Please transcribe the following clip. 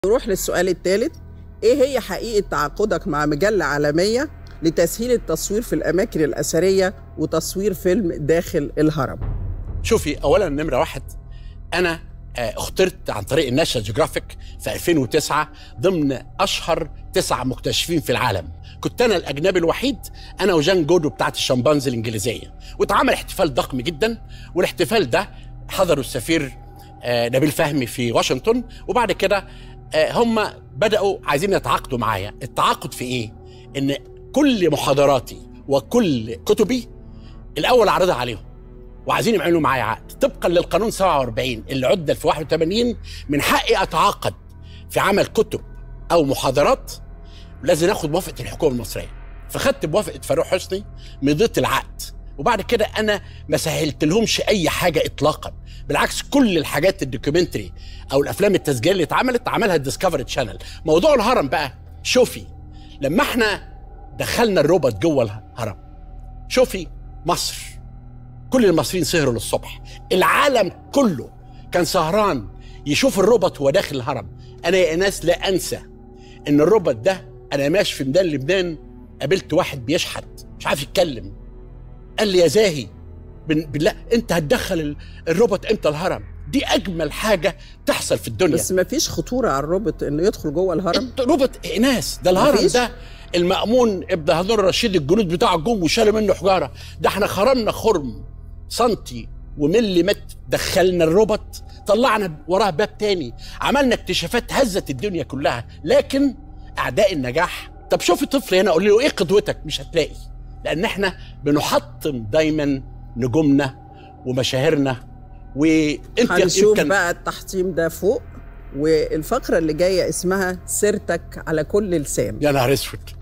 نروح للسؤال الثالث ايه هي حقيقة تعاقدك مع مجلة عالمية لتسهيل التصوير في الأماكن الأثرية وتصوير فيلم داخل الهرم شوفي اولا نمره واحد انا آه، اخترت عن طريق الناشونال جيوغرافيك في 2009 ضمن اشهر تسع مكتشفين في العالم كنت انا الاجنبي الوحيد انا وجان جودو بتاعت الشمبانزي الانجليزيه واتعمل احتفال ضخم جدا والاحتفال ده حضره السفير آه، نبيل فهمي في واشنطن وبعد كده آه، هم بداوا عايزين يتعاقدوا معايا التعاقد في ايه ان كل محاضراتي وكل كتبي الاول اعرضها عليهم وعايزين يعملوا معايا عقد طبقا للقانون 47 اللي عدل في 81 من حقي اتعاقد في عمل كتب او محاضرات لازم اخد موافقه الحكومه المصريه فخدت موافقه فاروق حسني مضيت العقد وبعد كده انا ما سهلت لهمش اي حاجه اطلاقا بالعكس كل الحاجات الدوكيومنتري او الافلام التسجيليه اللي اتعملت عملها الديسكفري تشانل موضوع الهرم بقى شوفي لما احنا دخلنا الروبوت جوه الهرم شوفي مصر كل المصريين سهروا للصبح العالم كله كان سهران يشوف الروبوت وهو داخل الهرم انا يا ناس لا انسى ان الروبوت ده انا ماشي في ميدان لبنان قابلت واحد بيشحت مش عارف يتكلم قال لي يا زاهي بن- بالله انت هتدخل ال- الروبوت امتى الهرم دي اجمل حاجه تحصل في الدنيا بس ما فيش خطورة على الروبوت انه يدخل جوه الهرم انت روبوت اناث ده الهرم مفيش؟ ده المأمون ابن هارون الرشيد الجنود بتاعه جم وشالوا منه حجاره ده احنا خرمنا خرم سنتي وملي متر دخلنا الروبوت طلعنا وراه باب تاني عملنا اكتشافات هزت الدنيا كلها لكن اعداء النجاح طب شوفي طفل هنا قول له ايه قدوتك مش هتلاقي لان احنا بنحطم دايما نجومنا ومشاهيرنا وانت هنشوف يمكن بقى التحطيم ده فوق والفقرة اللي جاية اسمها سيرتك على كل لسان يا نهار اسود